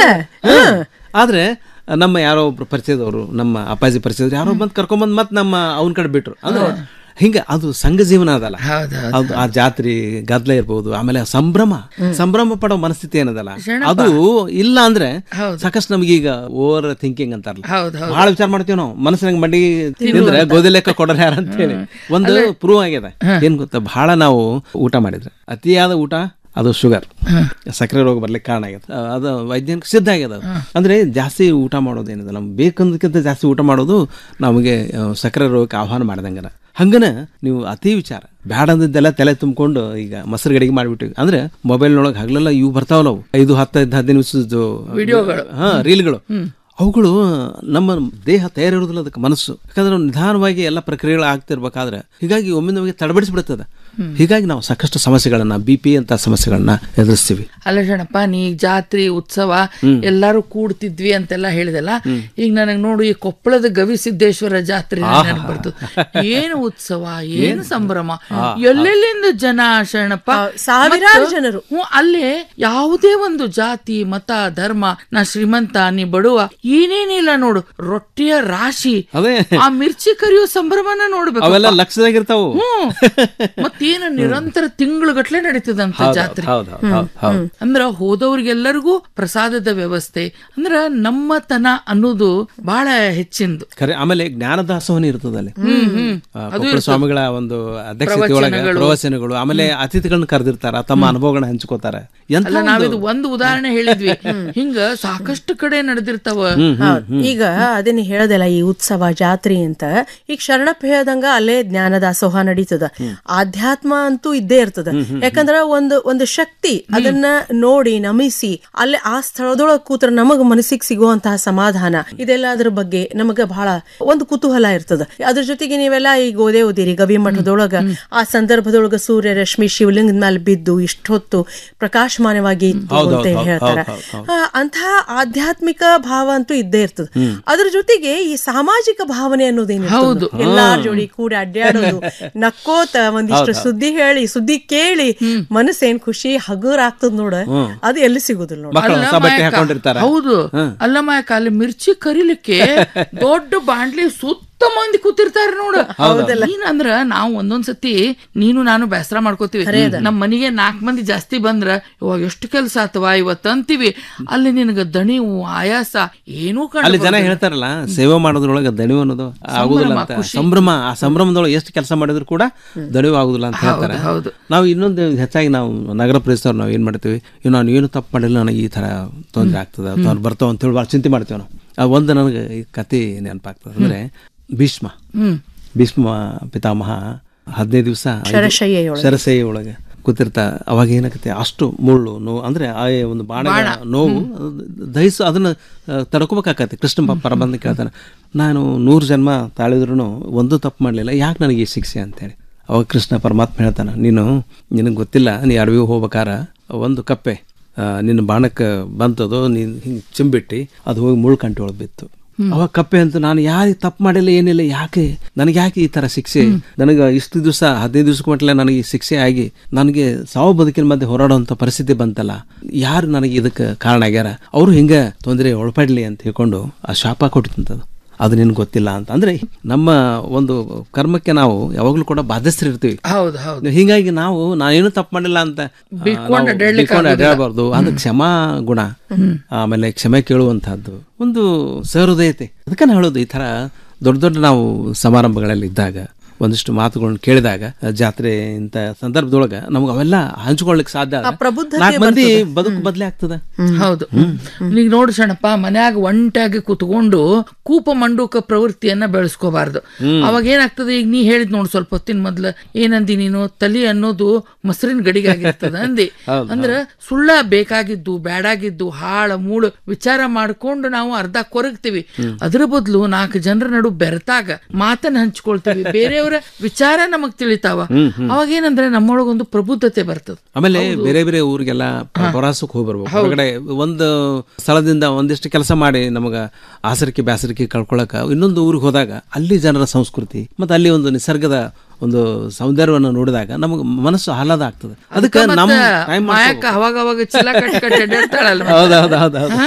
ಆದ್ರೆ ನಮ್ಮ ಯಾರೋ ಒಬ್ರು ಪರಿಚಯದವರು ನಮ್ಮ ಅಪ್ಪಾಜಿ ಪರಿಚಯದವ್ರು ಯಾರೋ ಬಂದು ಕರ್ಕೊಂಬಂದ್ ಮತ್ತೆ ನಮ್ಮ ಅವನ ಕಡೆ ಬಿಟ್ರು ಅಂದ್ರೆ ಹಿಂಗ ಅದು ಸಂಘ ಜೀವನ ಅದಲ್ಲ ಅದು ಆ ಜಾತ್ರೆ ಗದ್ಲ ಇರ್ಬೋದು ಆಮೇಲೆ ಸಂಭ್ರಮ ಸಂಭ್ರಮ ಪಡೋ ಮನಸ್ಥಿತಿ ಏನದಲ್ಲ ಅದು ಇಲ್ಲ ಅಂದ್ರೆ ಸಾಕಷ್ಟು ನಮಗೀಗ ಓವರ್ ಥಿಂಕಿಂಗ್ ಅಂತಾರಲ್ಲ ಬಹಳ ವಿಚಾರ ಮಾಡ್ತೀವಿ ನಾವು ಮನಸ್ಸಿನಾಗ ಮಂಡಿ ತಿಂದ್ರೆ ಗೋಧಿ ಲೆಕ್ಕ ಕೊಡೋರು ಯಾರು ಅಂತೇಳಿ ಒಂದು ಪ್ರೂವ್ ಆಗ್ಯದ ಏನ್ ಗೊತ್ತಾ ಬಹಳ ನಾವು ಊಟ ಮಾಡಿದ್ರೆ ಅತಿಯಾದ ಊಟ ಅದು ಶುಗರ್ ಸಕ್ಕರೆ ರೋಗ ಬರ್ಲಿಕ್ಕೆ ಕಾರಣ ಆಗ್ಯದ ಅದು ವೈಜ್ಞಾನಿಕ ಸಿದ್ಧ ಆಗ್ಯದ ಅದು. ಅಂದ್ರೆ ಜಾಸ್ತಿ ಊಟ ಮಾಡೋದು ಏನಿದೆ ನಮ್ಗೆ ಬೇಕಂದಕ್ಕಿಂತ ಜಾಸ್ತಿ ಊಟ ಮಾಡೋದು ನಮಗೆ ಆ, ಸಕ್ಕರೆ ರೋಗಕ್ಕೆ ಆಹ್ವಾನ ಮಾಡ್ದಂಗನ ಹಂಗನ ನೀವು ಅತಿ ವಿಚಾರ ಬ್ಯಾಡ ಅಂದಿದ್ದೆಲ್ಲ ತಲೆ ತುಂಬಿಕೊಂಡು ಈಗ ಮೊಸರು ಗಡಿಗೆ ಮಾಡಿಬಿಟ್ಟಿವಿ ಅಂದ್ರೆ ಮೊಬೈಲ್ನೊಳಗೆ ಹಗಲೆಲ್ಲ ಇವು ಬರ್ತಾವಲ್ಲ ಅವು ಐದು ಹತ್ತೈದು ಹದಿನೈದು ನಿಮಿಷದ್ದು ವಿಡಿಯೋಗಳು. ಹಾ ರೀಲ್ಗಳು ಅವುಗಳು ನಮ್ಮ ದೇಹ ತಯಾರಿರುವುದಿಲ್ಲ ಅದಕ್ಕೆ ಮನಸ್ಸು ಯಾಕಂದ್ರೆ ನಾವು ನಿಧಾನವಾಗಿ ಎಲ್ಲ ಪ್ರಕ್ರಿಯೆಗಳು ಆಗ್ತಿರ್ಬೇಕಾದ್ರೆ ಹೀಗಾಗಿ ಒಮ್ಮೆ ನಮಗೆ ತಡಬಡಿಸ್ಬಿಡ್ತದೆ ಹೀಗಾಗಿ ನಾವು ಸಾಕಷ್ಟು ಸಮಸ್ಯೆಗಳನ್ನ ಬಿ ಪಿ ಅಂತ ಸಮಸ್ಯೆಗಳನ್ನ ಎದುರಿಸ್ತೀವಿ ಅಲ್ಲ ಶಣಪ್ಪ ನೀ ಈಗ ಜಾತ್ರೆ ಉತ್ಸವ ಎಲ್ಲಾರು ಕೂಡ್ತಿದ್ವಿ ಅಂತೆಲ್ಲ ಹೇಳಿದಲ್ಲ ಈಗ ನನಗ್ ನೋಡು ಈ ಕೊಪ್ಪಳದ ಗವಿಸಿದ್ದೇಶ್ವರ ಜಾತ್ರೆ ನೆನಪು ಬರ್ತದೆ ಏನು ಉತ್ಸವ ಏನು ಸಂಭ್ರಮ ಎಲ್ಲೆಲ್ಲಿಂದ ಜನ ಶರಣಪ್ಪ ಸಾವಿರಾರು ಮತ್ತು- ಜನರು. ಹ್ಞೂ ಅಲ್ಲೇ ಯಾವುದೇ ಒಂದು ಜಾತಿ ಮತ ಧರ್ಮ ನಾ ಶ್ರೀಮಂತ ನೀ ಬಡುವ ಏನೇನಿಲ್ಲ ನೋಡು ರೊಟ್ಟಿಯ ರಾಶಿ ಅದೇ ಆ ಮಿರ್ಚಿ ಕರಿಯೋ ಸಂಭ್ರಮನ ನೋಡ್ಬೇಕು ಅವೆಲ್ಲ ಲಕ್ಷದಾಗಿರ್ತಾವು ಹ್ಮ್ ಮತ್ತೇನು ನಿರಂತರ ತಿಂಗಳುಗಟ್ಲೆ ನಡೀತದಂತ ಜಾತ್ರೆ ಹೌದು ಹೌದು ಹೌದು ಅಂದ್ರ ಹೋದವ್ರಿಗೆಲ್ಲರಿಗೂ ಪ್ರಸಾದದ ವ್ಯವಸ್ಥೆ ಅಂದ್ರ ನಮ್ಮತನ ಅನ್ನೋದು ಬಹಳ ಹೆಚ್ಚಿಂದು ಖರೆ ಆಮೇಲೆ ಜ್ಞಾನ ದಾಸೋಹನ ಇರ್ತದಲ್ಲಿ ಆ, ಕೊಪ್ಪಳ ಸ್ವಾಮಿಗಳ ಒಂದು ಅಧ್ಯಕ್ಷತೆ ಒಳಗೆ ಪ್ರವಚನಗಳು ಆಮೇಲೆ ಅತಿಥಿಗಳನ್ನ ಕರೆದಿರ್ತಾರ ತಮ್ಮ ಅನುಭವಗಳನ್ನ ಹಂಚ್ಕೋತಾರ ಎಂತ ಅಲ್ಲ ನಾವಿದು ಒಂದು ಉದಾಹರಣೆ ಹೇಳಿದ್ವಿ ಹಿಂಗ ಸಾಕಷ್ಟು ಕಡೆ ನಡೆದಿರ್ತಾವ ಹೌದ್. ಈಗ ಅದನ್ನ ಹೇಳದಲ್ಲ ಈ ಉತ್ಸವ ಜಾತ್ರೆ ಅಂತ ಈಗ ಶರಣಪ್ಪ ಹೇಳ್ದಂಗ ಅಲ್ಲೇ ಜ್ಞಾನ ದಾಸೋಹ ನಡೀತದ ಆಧ್ಯಾತ್ಮ ಅಂತೂ ಇದ್ದೇ ಇರ್ತದ ಯಾಕಂದ್ರ ಒಂದು ಒಂದು ಶಕ್ತಿ ಅದನ್ನ ನೋಡಿ ನಮಿಸಿ ಅಲ್ಲೇ ಆ ಸ್ಥಳದೊಳಗ ಕೂತ್ರ ನಮಗ ಮನಸ್ಸಿಗೆ ಸಿಗುವಂತಹ ಸಮಾಧಾನ ಇದೆಲ್ಲ ಅದ್ರ ಬಗ್ಗೆ ನಮಗ ಬಹಳ ಒಂದು ಕುತೂಹಲ ಇರ್ತದ ಅದ್ರ ಜೊತೆಗೆ ನೀವೆಲ್ಲ ಈಗ ಓದೇ ಓದಿರಿ ಗವಿ ಮಠದೊಳಗ ಆ ಸಂದರ್ಭದೊಳಗ ಸೂರ್ಯ ರಶ್ಮಿ ಶಿವಲಿಂಗದ ಮೇಲೆ ಬಿದ್ದು ಇಷ್ಟೊತ್ತು ಪ್ರಕಾಶಮಾನವಾಗಿ ಇತ್ತು ಹೌದು, ಅಂತ ಹೌದು, ಹೇಳ್ತಾರ ಹೌದು, ಹೌದು, ಆ, ಅಂತಹ ಆಧ್ಯಾತ್ಮಿಕ ಭಾವ ಅಂತೂ ಇದ್ದೇ ಇರ್ತದೆ ಅದ್ರ ಜೊತೆಗೆ ಈ ಸಾಮಾಜಿಕ ಭಾವನೆ ಅನ್ನೋದೇನು ಎಲ್ಲಾರ ಜೋಡಿ ಕೂಡ ಅಡ್ಡಾಡೋದು ನಕ್ಕೋತ ಒಂದಿಷ್ಟು ಸುದ್ದಿ ಹೇಳಿ ಸುದ್ದಿ ಕೇಳಿ ಮನಸ್ಸೇನ್ ಖುಷಿ ಹಗುರ್ ಆಗ್ತದ ನೋಡ ಅದು ಎಲ್ಲಿ ಸಿಗುದಿಲ್ಲ ನೋಡ ಮಕ್ಕಳು ಹೊಸ ಬಟ್ಟೆ ಹಾಕೊಂಡಿರ್ತಾರ ಹೌದು ಅಲ್ಲ ಮಾಯಕ ಅಲ್ಲಿ ಮಿರ್ಚಿ ಕರಿಲಿಕ್ಕೆ ದೊಡ್ಡ ಬಾಂಡ್ಲಿ ಸುತ್ತ ಮಂದಿ ಕೂತಿರ್ತಾರ ನೋಡು ಅಂದ್ರ ನಾವು ಒಂದೊಂದ್ಸತಿ ನೀನು ನಾನು ಬೇಸರ ಮಾಡ್ಕೋತೀವಿ ನಮ್ ಮನಿಗೆ ನಾಲ್ಕ್ ಮಂದಿ ಜಾಸ್ತಿ ಬಂದ್ರ ಇವಾಗ ಎಷ್ಟು ಕೆಲ್ಸ ಆತವ ಇವತ್ತ ಅಂತೀವಿ ಅಲ್ಲಿ ನಿನಗ ದಣಿವು ಆಯಾಸ ಏನೂ ಅಲ್ಲಿ ಜನ ಕಾಣ ಹೇಳ್ತಾರಲ್ಲ ಸೇವೆ ಮಾಡೋದ್ರೊಳಗೆ ದಣಿವು ಅನ್ನೋದು ಆಗುದಿಲ್ಲ ಅಂತ ಸಂಭ್ರಮ ಆ ಸಂಭ್ರಮದೊಳಗೆ ಎಷ್ಟು ಕೆಲಸ ಮಾಡಿದ್ರು ಕೂಡ ದಣಿವು ಆಗುದಿಲ್ಲ ಅಂತ ಹೇಳ್ತಾರೆ ಹೌದು. ನಾವು ಇನ್ನೊಂದು ಹೆಚ್ಚಾಗಿ ನಾವು ನಗರ ಪ್ರದೇಶದವ್ರು ನಾವು ಏನ್ ಮಾಡ್ತೀವಿ ಇವ್ ನಾನು ಏನು ತಪ್ಪು ಮಾಡಿಲ್ಲ ನನಗೆ ಈ ತರ ತೊಂದರೆ ಆಗ್ತದೆ ಅಥವಾ ಬರ್ತಾವ ಅಂತ ಹೇಳಿ ಭಾಳ ಚಿಂತೆ ಮಾಡ್ತೀವಿ ನಾವು ಆ ಒಂದು ನನಗೆ ಈ ಕತೆ ನೆನಪಾಗ್ತದೆ ಅಂದ್ರೆ ಭೀಷ್ಮ ಭೀಷ್ಮ ಪಿತಾಮಹ ಹದಿನೈದು ದಿವಸ ಶರಶಯ್ಯೆಯೊಳಗೆ. ಶರಸೆಯ ಒಳಗೆ ಕೂತಿರ್ತಾ ಅವಾಗ ಏನಾಗತ್ತೆ ಅಷ್ಟು ಮುಳ್ಳು ನೋವು ಅಂದ್ರೆ ಆ ಒಂದು ಬಾಣ ನೋವು ದಹಿಸು ಅದನ್ನ ಆ, ತಡ್ಕೋಬೇಕಾಗತ್ತೆ ಕೃಷ್ಣ ಪ- ಪರಮಾತ್ಮ ಕೇಳ್ತಾನೆ ನಾನು ನೂರು ಜನ್ಮ ತಾಳಿದ್ರು ಒಂದು ತಪ್ಪು ಮಾಡಲಿಲ್ಲ ಯಾಕೆ ನನಗೆ ಈ ಶಿಕ್ಷೆ ಅಂತೇಳಿ ಅವಾಗ ಕೃಷ್ಣ ಪರಮಾತ್ಮ ಹೇಳ್ತಾನೆ ನೀನು ನಿನಗೆ ಗೊತ್ತಿಲ್ಲ ನೀ ಅಡವಿಗೆ ಹೋಗ್ಬೇಕಾರ ಒಂದು ಕಪ್ಪೆ ಆ, ನಿನ್ನ ಬಾಣಕ್ಕೆ ಬಂತದು ನೀನು ಹಿಂಗೆ ಚಿಂಬಿಟ್ಟು ಅದು ಹೋಗಿ ಮುಳ್ಳು ಕಂಟಿ ಒಳಗೆ ಬಿತ್ತು ಅವಾಗ ಕಪ್ಪೆ ಅಂತ ನಾನು ಯಾರಿಗೆ ತಪ್ಪು ಮಾಡಿಲ್ಲ ಏನಿಲ್ಲ ಯಾಕೆ ನನಗೆ ಯಾಕೆ ಈ ತರ ಶಿಕ್ಷೆ ನನಗೆ ಇಷ್ಟು ದಿವಸ ಹದಿನೈದು ದಿವಸಕ್ಕೆ ಮಟ್ಲೆ ನನಗೆ ಈ ಶಿಕ್ಷೆ ಆಗಿ ನನಗೆ ಸಾವು ಬದುಕಿನ ಮಧ್ಯೆ ಹೋರಾಡುವಂಥ ಪರಿಸ್ಥಿತಿ ಬಂತಲ್ಲ ಯಾರು ನನಗೆ ಇದಕ್ಕೆ ಕಾರಣ ಆಗ್ಯಾರ ಅವರು ಹಿಂಗೆ ತೊಂದರೆ ಒಳಪಡ್ಲಿ ಅಂತ ಹೇಳ್ಕೊಂಡು ಆ ಶಾಪ ಕೊಟ್ಟಿತ್ತಂತದು ಅದು ನಿನ್ಗೆ ಗೊತ್ತಿಲ್ಲ ಅಂತ ಅಂದ್ರೆ ನಮ್ಮ ಒಂದು ಕರ್ಮಕ್ಕೆ ನಾವು ಯಾವಾಗಲೂ ಕೂಡ ಬಾಧ್ಯಸ್ಥರಿರ್ತೀವಿ ಹೌದು ಹೌದು ಹೀಗಾಗಿ ನಾವು ನಾನೇನು ತಪ್ಪು ಮಾಡಿಲ್ಲ ಅಂತ ಆ, ಬಿಟ್ಕೊಂಡು ನಾವು ಅಡ್ಡಾಡ್ಲಿಕ್ಕೆ ಬಿಟ್ಕೊಂಡು ಅಡ್ಡಾಡಬಾರ್ದು ಅದು ಕ್ಷಮಾ ಗುಣ ಆಮೇಲೆ ಕ್ಷಮೆ ಕೇಳುವಂತಹದ್ದು ಒಂದು ಸಹೃದಯತೆ ಅದಕ್ಕೆ ನಾನು ಹೇಳೋದು ಈ ತರ ದೊಡ್ಡ ದೊಡ್ಡ ನಾವು ಸಮಾರಂಭಗಳಲ್ಲಿ ಇದ್ದಾಗ ಒಂದಿಷ್ಟು ಮಾತುಗಳನ್ನ ಕೇಳಿದಾಗ ಆ, ಜಾತ್ರೆ ಇಂಥ ಸಂದರ್ಭದೊಳಗ ನಮ್ಗೆ ಅವೆಲ್ಲ ಹಂಚ್ಕೊಳ್ಳಿಕ್ ಸಾಧ್ಯ ಆದ. ಪ್ರಬುದ್ಧತೆ ನಾಲ್ಕು ಮಂದಿ ಬದುಕು ಬದಲೇ ಆಗ್ತದ ಹೌದು ಈಗ ನೋಡು ಶಣಪ್ಪ ಮನ್ಯಾಗ ಒಂಟಾಗಿ ಕುತ್ಕೊಂಡು ಕೂಪ ಮಂಡೂಕ ಪ್ರವೃತ್ತಿಯನ್ನ ಬೆಳೆಸ್ಕೋಬಾರ್ದು ಅವಾಗ ಏನಾಗ್ತದೆ ಈಗ ನೀ ಹೇಳಿದ್ ನೋಡು ಸ್ವಲ್ಪ ಹೊತ್ತಿನ ಮೊದ್ಲ ಏನಂದಿ ನೀನು ತಲಿ ಅನ್ನೋದು ಮೊಸರಿನ ಗಡಿಗಾಗಿರ್ತದ ಅಂದಿ ಅಂದ್ರ ಸುಳ್ಳ ಬೇಕಾಗಿದ್ದು ಬೇಡಾಗಿದ್ದು ಹಾಳ ಮೂಳು ವಿಚಾರ ಮಾಡ್ಕೊಂಡು ನಾವು ಅರ್ಧ ಕೊರಗ್ತೀವಿ ಅದ್ರ ಬದಲು ನಾಲ್ಕು ಜನರ ನಡು ಬೆರೆತಾಗ ಮಾತನ್ನ ಹಂಚ್ಕೊಳ್ತೀವಿ ಬೇರೆಯವರ ವಿಚಾರ ನಮಗ್ ತಿಳಿತಾವ ಅವಾಗ ಏನಂದ್ರೆ ನಮ್ಮೊಳಗೊಂದು ಪ್ರಬುದ್ಧತೆ ಬರ್ತದ ಆಮೇಲೆ ಬೇರೆ ಬೇರೆ ಊರಿಗೆಲ್ಲ ಪ್ರವಾಸಕ್ಕೆ ಹೋಗಿ ಬರ್ಬೇಕು ಹೊರಗಡೆ ಒಂದು ಸ್ಥಳದಿಂದ ಒಂದಿಷ್ಟು ಕೆಲಸ ಮಾಡಿ ನಮಗ ಆಸರಿಕೆ ಬ್ಯಾಸರಿಕೆ ಕಳ್ಕೊಳಕ ಇನ್ನೊಂದು ಊರಿಗೆ ಹೋದಾಗ ಅಲ್ಲಿ ಜನರ ಸಂಸ್ಕೃತಿ ಮತ್ತೆ ಅಲ್ಲಿ ಒಂದು ನಿಸರ್ಗದ ಒಂದು ಸೌಂದರ್ಯವನ್ನು ನೋಡಿದಾಗ ನಮಗೆ ಮನಸ್ಸು ಆಹ್ಲಾದ ಆಗ್ತದೆ ಅದಕ್ಕೆ ನಮ್ಮ ಟೈಮ್ ಮಾಯಕ್ಕ ಅವಾಗ ಅವಾಗ ಚಿಲ ಕಟ್ಟಿ ಕಟ್ಟಿ ಅಡ್ಡಾಡ್ತಾಳಲ್ಲ ಹೌದೌದು ಹೌದು